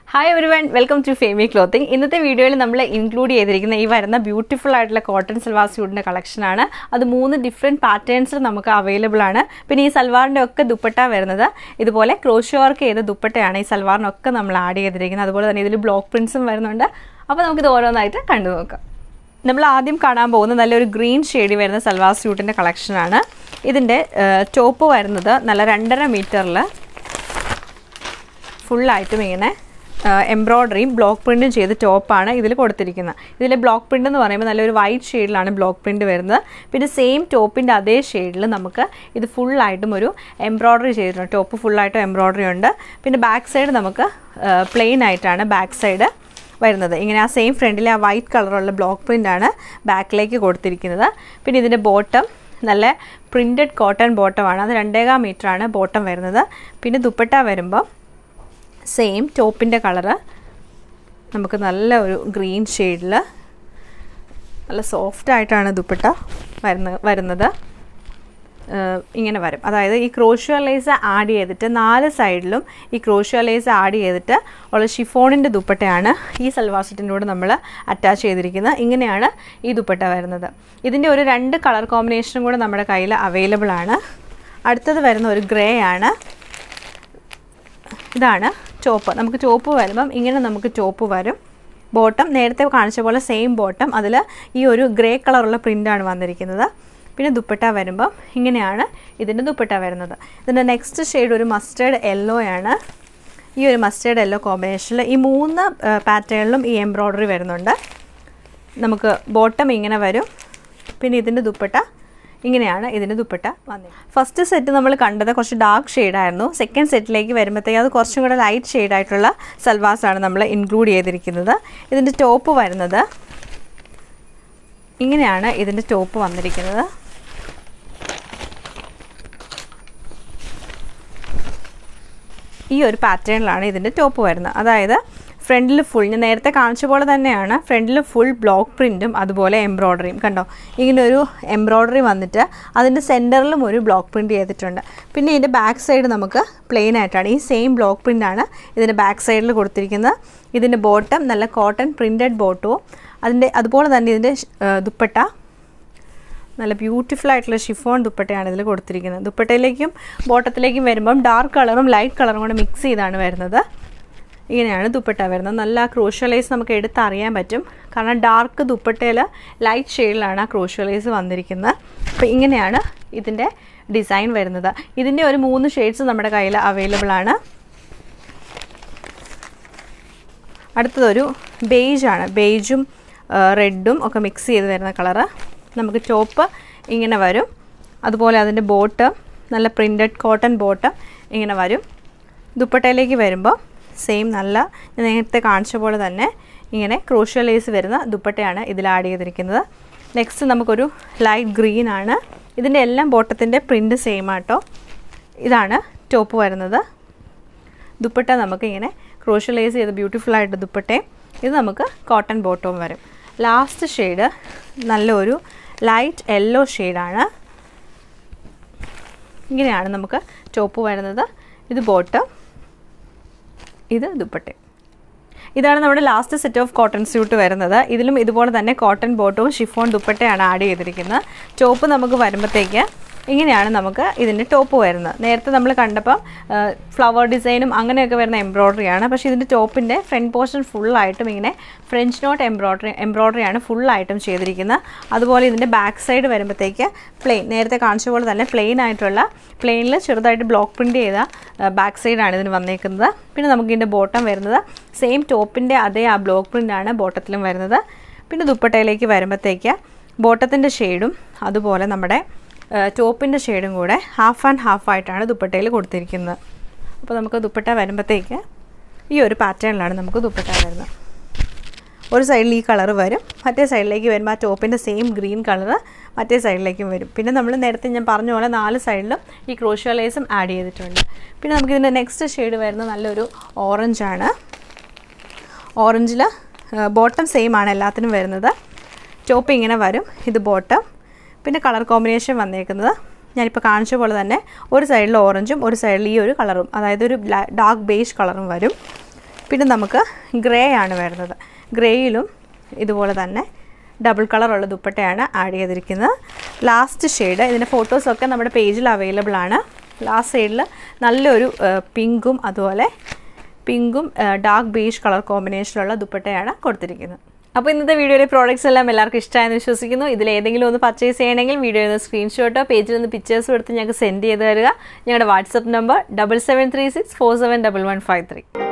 hi everyone welcome to Femi clothing ഇന്നത്തെ വീഡിയോയിൽ നമ്മൾ ഇൻക്ലൂഡ് ചെയ്തിരിക്കുന്ന ഈ വരുന്ന ബ്യൂട്ടിഫുൾ ആയിട്ടുള്ള കോട്ടൺ സൽവാർ സ്യൂട്ടിൻ്റെ കളക്ഷനാണ് അത് മൂന്ന് ഡിഫറെൻറ്റ് പാറ്റേൺസിൽ നമുക്ക് അവൈലബിൾ ആണ് പിന്നെ ഈ സൽവാറിൻ്റെ ഒക്കെ ദുപ്പട്ട വരുന്നത് ഇതുപോലെ ക്രോഷ്യോ വർക്ക് ചെയ്ത ദുപ്പട്ടയാണ് ഈ സൽവാറിനൊക്കെ നമ്മൾ ആഡ് ചെയ്തിരിക്കുന്നത് അതുപോലെ തന്നെ ഇതിൽ ബ്ലോക്ക് പ്രിൻസും വരുന്നുണ്ട് അപ്പോൾ നമുക്കിത് ഓരോന്നായിട്ട് കണ്ടു നോക്കാം നമ്മൾ ആദ്യം കാണാൻ പോകുന്ന നല്ലൊരു ഗ്രീൻ ഷെയ്ഡി വരുന്ന സൽവാർ സ്യൂട്ടിൻ്റെ കളക്ഷനാണ് ഇതിൻ്റെ ടോപ്പ് വരുന്നത് നല്ല രണ്ടര മീറ്ററിൽ ഫുള്ളായിട്ടും ഇങ്ങനെ എംബ്രോയ്ഡറിയും ബ്ലോക്ക് പ്രിൻറ്റും ചെയ്ത് ടോപ്പാണ് ഇതിൽ കൊടുത്തിരിക്കുന്നത് ഇതിൽ ബ്ലോക്ക് പ്രിൻ്റ് എന്ന് പറയുമ്പോൾ നല്ലൊരു വൈറ്റ് ഷെയ്ഡിലാണ് ബ്ലോക്ക് പ്രിൻറ്റ് വരുന്നത് പിന്നെ സെയിം ടോപ്പിൻ്റെ അതേ ഷെയ്ഡിൽ നമുക്ക് ഇത് ഫുള്ളായിട്ടും ഒരു എംബ്രോയ്ഡറി ചെയ്തിട്ടുണ്ട് ടോപ്പ് ഫുള്ളായിട്ടും എംബ്രോയ്ഡറി ഉണ്ട് പിന്നെ ബാക്ക് സൈഡ് നമുക്ക് പ്ലെയിൻ ആയിട്ടാണ് ബാക്ക് സൈഡ് വരുന്നത് ഇങ്ങനെ ആ സെയിം ഫ്രണ്ടിലെ ആ വൈറ്റ് കളറുള്ള ബ്ലോക്ക് പ്രിൻ്റാണ് ബാക്കിലേക്ക് കൊടുത്തിരിക്കുന്നത് പിന്നെ ഇതിൻ്റെ ബോട്ടം നല്ല പ്രിൻറ്റഡ് കോട്ടൺ ബോട്ടമാണ് അത് രണ്ടേകാൽ മീറ്ററാണ് ബോട്ടം വരുന്നത് പിന്നെ ദുപ്പട്ട വരുമ്പോൾ സെയിം ടോപ്പിൻ്റെ കളറ് നമുക്ക് നല്ല ഒരു ഗ്രീൻ ഷെയ്ഡിൽ നല്ല സോഫ്റ്റ് ആയിട്ടാണ് ദുപ്പട്ട വരുന്ന വരുന്നത് ഇങ്ങനെ വരും അതായത് ഈ ക്രോഷ്യോ ലേസ് ആഡ് ചെയ്തിട്ട് നാല് സൈഡിലും ഈ ക്രോഷ്യോ ലേസ് ആഡ് ചെയ്തിട്ട് ഉള്ള ഷിഫോണിൻ്റെ ദുപ്പട്ടയാണ് ഈ സൽവാർ സെറ്റിൻ്റെ കൂടെ നമ്മൾ അറ്റാച്ച് ചെയ്തിരിക്കുന്നത് ഇങ്ങനെയാണ് ഈ ദുപ്പട്ട വരുന്നത് ഇതിൻ്റെ ഒരു രണ്ട് കളർ കോമ്പിനേഷനും കൂടെ നമ്മുടെ കയ്യിൽ അവൈലബിൾ ആണ് അടുത്തത് വരുന്ന ഒരു ഗ്രേ ആണ് ഇതാണ് ചോപ്പ് നമുക്ക് ചോപ്പ് വരുമ്പം ഇങ്ങനെ നമുക്ക് ചോപ്പ് വരും ബോട്ടം നേരത്തെ കാണിച്ച പോലെ സെയിം ബോട്ടം അതിൽ ഈ ഒരു ഗ്രേ കളറുള്ള പ്രിൻ്റാണ് വന്നിരിക്കുന്നത് പിന്നെ ദുപ്പട്ട വരുമ്പം ഇങ്ങനെയാണ് ഇതിൻ്റെ ദുപ്പട്ട വരുന്നത് ഇതിൻ്റെ നെക്സ്റ്റ് ഷെയ്ഡ് ഒരു മസ്റ്റേർഡ് യെല്ലോ ആണ് ഈ ഒരു മസ്റ്റേർഡ് യെല്ലോ കോമ്പിനേഷനിൽ ഈ മൂന്ന് പാറ്റേണിലും ഈ എംബ്രോയ്ഡറി വരുന്നുണ്ട് നമുക്ക് ബോട്ടം ഇങ്ങനെ വരും പിന്നെ ഇതിൻ്റെ ദുപ്പട്ട ഇങ്ങനെയാണ് ഇതിൻ്റെ ദുപ്പട്ട വന്നത് ഫസ്റ്റ് സെറ്റ് നമ്മൾ കണ്ടത് കുറച്ച് ഡാർക്ക് ഷെയ്ഡായിരുന്നു സെക്കൻഡ് സെറ്റിലേക്ക് വരുമ്പോഴത്തേക്ക് അത് കുറച്ചും കൂടെ ലൈറ്റ് ഷെയ്ഡായിട്ടുള്ള സൽവാസാണ് നമ്മൾ ഇൻക്ലൂഡ് ചെയ്തിരിക്കുന്നത് ഇതിൻ്റെ ടോപ്പ് വരുന്നത് ഇങ്ങനെയാണ് ഇതിൻ്റെ ടോപ്പ് വന്നിരിക്കുന്നത് ഈ ഒരു പാറ്റേണിലാണ് ഇതിൻ്റെ ടോപ്പ് വരുന്നത് അതായത് ഫ്രണ്ടിൽ ഫുൾ ഞാൻ നേരത്തെ കാണിച്ച പോലെ തന്നെയാണ് ഫ്രണ്ടിൽ ഫുൾ ബ്ലോക്ക് പ്രിൻറ്റും അതുപോലെ എംബ്രോയ്ഡറിയും കണ്ടോ ഇങ്ങനെ ഒരു എംബ്രോയ്ഡറി വന്നിട്ട് അതിൻ്റെ സെൻറ്ററിലും ഒരു ബ്ലോക്ക് പ്രിൻറ്റ് ചെയ്തിട്ടുണ്ട് പിന്നെ ഇതിൻ്റെ ബാക്ക് സൈഡ് നമുക്ക് പ്ലെയിൻ ആയിട്ടാണ് ഈ സെയിം ബ്ലോക്ക് പ്രിൻ്റാണ് ഇതിൻ്റെ ബാക്ക് സൈഡിൽ കൊടുത്തിരിക്കുന്നത് ഇതിൻ്റെ ബോട്ടം നല്ല കോട്ടൺ പ്രിൻറ്റഡ് ബോട്ടവും അതിൻ്റെ അതുപോലെ തന്നെ ഇതിൻ്റെ ദുപ്പട്ട നല്ല ബ്യൂട്ടിഫുൾ ആയിട്ടുള്ള ഷിഫോൺ ദുപ്പട്ടയാണ് ഇതിൽ കൊടുത്തിരിക്കുന്നത് ദുപ്പട്ടയിലേക്കും ബോട്ടത്തിലേക്കും വരുമ്പം ഡാർക്ക് കളറും ലൈറ്റ് കളറും കൂടെ മിക്സ് ചെയ്താണ് വരുന്നത് ഇങ്ങനെയാണ് ദുപ്പട്ട വരുന്നത് നല്ല ക്രോഷ്യലൈസ് നമുക്ക് എടുത്തറിയാൻ പറ്റും കാരണം ഡാർക്ക് ദുപ്പട്ടയിൽ ലൈറ്റ് ഷെയ്ഡിലാണ് ആ ക്രോഷ്യലൈസ് വന്നിരിക്കുന്നത് അപ്പോൾ ഇങ്ങനെയാണ് ഇതിൻ്റെ ഡിസൈൻ വരുന്നത് ഇതിൻ്റെ ഒരു മൂന്ന് ഷെയ്ഡ്സ് നമ്മുടെ കയ്യിൽ അവൈലബിൾ ആണ് അടുത്തതൊരു ബേജാണ് ബേജും റെഡും ഒക്കെ മിക്സ് ചെയ്ത് വരുന്ന കളറ് നമുക്ക് ടോപ്പ് ഇങ്ങനെ വരും അതുപോലെ അതിൻ്റെ ബോട്ട് നല്ല പ്രിൻറ്റഡ് കോട്ടൺ ബോട്ടം ഇങ്ങനെ വരും ദുപ്പട്ടയിലേക്ക് വരുമ്പോൾ സെയിം നല്ല ഞാൻ നേരത്തെ കാണിച്ച പോലെ തന്നെ ഇങ്ങനെ ക്രോഷ്യ ലേസ് വരുന്ന ദുപ്പട്ടയാണ് ഇതിൽ ആഡ് ചെയ്തിരിക്കുന്നത് നെക്സ്റ്റ് നമുക്കൊരു ലൈറ്റ് ഗ്രീൻ ആണ് ഇതിൻ്റെ എല്ലാം ബോട്ടത്തിൻ്റെ പ്രിൻറ്റ് സെയിം ആട്ടോ ഇതാണ് ടോപ്പ് വരുന്നത് ദുപ്പട്ട നമുക്ക് ഇങ്ങനെ ക്രോഷ്യ ലേസ് ചെയ്ത് ബ്യൂട്ടിഫുൾ ആയിട്ട് ദുപ്പട്ടയും ഇത് നമുക്ക് കോട്ടൺ ബോട്ടവും വരും ലാസ്റ്റ് ഷെയ്ഡ് നല്ലൊരു ലൈറ്റ് യെല്ലോ ഷെയ്ഡാണ് ഇങ്ങനെയാണ് നമുക്ക് ടോപ്പ് വരുന്നത് ഇത് ബോട്ടം ഇത് ദുപ്പട്ട ഇതാണ് നമ്മുടെ last set of cotton suit വരുന്നത് ഇതിലും ഇതുപോലെ തന്നെ കോട്ടൺ ബോട്ടവും ഷിഫോൺ ദുപ്പട്ടയാണ് ആഡ് ചെയ്തിരിക്കുന്നത് ടോപ്പ് നമുക്ക് വരുമ്പോഴത്തേക്ക് ഇങ്ങനെയാണ് നമുക്ക് ഇതിൻ്റെ ടോപ്പ് വരുന്നത് നേരത്തെ നമ്മൾ കണ്ടപ്പം ഫ്ലവർ ഡിസൈനും അങ്ങനെയൊക്കെ വരുന്ന എംബ്രോയ്ഡറിയാണ് പക്ഷേ ഇതിൻ്റെ ടോപ്പിൻ്റെ ഫ്രണ്ട് പോർഷൻ ഫുള്ളായിട്ടും ഇങ്ങനെ ഫ്രഞ്ച് നോട്ട് എംബ്രോയ്ഡറി എംബ്രോയ്ഡറിയാണ് ഫുള്ളായിട്ടും ചെയ്തിരിക്കുന്നത് അതുപോലെ ഇതിൻ്റെ ബാക്ക് സൈഡ് വരുമ്പോഴത്തേക്ക് പ്ലെയിൻ നേരത്തെ കാണിച്ച പോലെ തന്നെ പ്ലെയിൻ ആയിട്ടുള്ള പ്ലെയിനിൽ ചെറുതായിട്ട് ബ്ലോക്ക് പ്രിൻറ്റ് ചെയ്ത ബാക്ക് സൈഡാണ് ഇതിന് വന്നേക്കുന്നത് പിന്നെ നമുക്ക് ഇതിൻ്റെ ബോട്ടം വരുന്നത് സെയിം ടോപ്പിൻ്റെ അതേ ആ ബ്ലോക്ക് പ്രിൻ്റാണ് ബോട്ടത്തിലും വരുന്നത് പിന്നെ ദുപ്പട്ടയിലേക്ക് വരുമ്പോഴത്തേക്ക് ബോട്ടത്തിൻ്റെ ഷെയ്ഡും അതുപോലെ നമ്മുടെ ടോപ്പിൻ്റെ ഷെയ്ഡും കൂടെ ഹാഫ് ആൻഡ് ഹാഫ് ആയിട്ടാണ് ദുപ്പട്ടയിൽ കൊടുത്തിരിക്കുന്നത് അപ്പോൾ നമുക്ക് ദുപ്പട്ട വരുമ്പോഴത്തേക്ക് ഈ ഒരു പാറ്റേണിലാണ് നമുക്ക് ദുപ്പട്ട വരുന്നത് ഒരു സൈഡിൽ ഈ കളർ വരും മറ്റേ സൈഡിലേക്ക് വരുമ്പോൾ ആ ടോപ്പിൻ്റെ സെയിം ഗ്രീൻ കളർ മറ്റേ സൈഡിലേക്കും വരും പിന്നെ നമ്മൾ നേരത്തെ ഞാൻ പറഞ്ഞ പോലെ നാല് സൈഡിലും ഈ ക്രോഷ്യോ ലേസും ആഡ് ചെയ്തിട്ടുണ്ട് പിന്നെ നമുക്ക് ഇതിൻ്റെ നെക്സ്റ്റ് ഷെയ്ഡ് വരുന്ന നല്ലൊരു ഓറഞ്ചാണ് ഓറഞ്ചിൽ ബോട്ടം സെയിം ആണ് എല്ലാത്തിനും വരുന്നത് ടോപ്പ് ഇങ്ങനെ വരും ഇത് ബോട്ടം പിന്നെ കളർ കോമ്പിനേഷൻ വന്നേക്കുന്നത് ഞാനിപ്പോൾ കാണിച്ച പോലെ തന്നെ ഒരു സൈഡിൽ ഓറഞ്ചും ഒരു സൈഡിൽ ഈ ഒരു കളറും അതായത് ഒരു ഡാർക്ക് ബേജ് കളറും വരും പിന്നെ നമുക്ക് ഗ്രേ ആണ് വരുന്നത് ഗ്രേയിലും ഇതുപോലെ തന്നെ ഡബിൾ കളറുള്ള ദുപ്പട്ടയാണ് ആഡ് ചെയ്തിരിക്കുന്നത് ലാസ്റ്റ് ഷെയ്ഡ് ഇതിൻ്റെ ഫോട്ടോസൊക്കെ നമ്മുടെ പേജിൽ അവൈലബിൾ ആണ് ലാസ്റ്റ് സൈഡിൽ നല്ലൊരു പിങ്കും അതുപോലെ പിങ്കും ഡാർക്ക് ബേജ് കളർ കോമ്പിനേഷനിലുള്ള ദുപ്പട്ടയാണ് കൊടുത്തിരിക്കുന്നത് അപ്പോൾ ഇന്നത്തെ വീഡിയോയിലെ പ്രോഡക്റ്റ്സ് എല്ലാം എല്ലാവർക്കും ഇഷ്ടമായെന്ന് വിശ്വസിക്കുന്നു ഇതിൽ ഏതെങ്കിലും ഒന്ന് പർച്ചേസ് ചെയ്യണമെങ്കിൽ വീഡിയോയിൽ നിന്ന് സ്ക്രീൻഷോട്ടോ പേജിൽ നിന്ന് പിക്ചേഴ്സും എടുത്ത് ഞങ്ങൾക്ക് സെൻഡ് ചെയ്ത് തരിക ഞങ്ങളുടെ WhatsApp number double seven three six four seven double one five three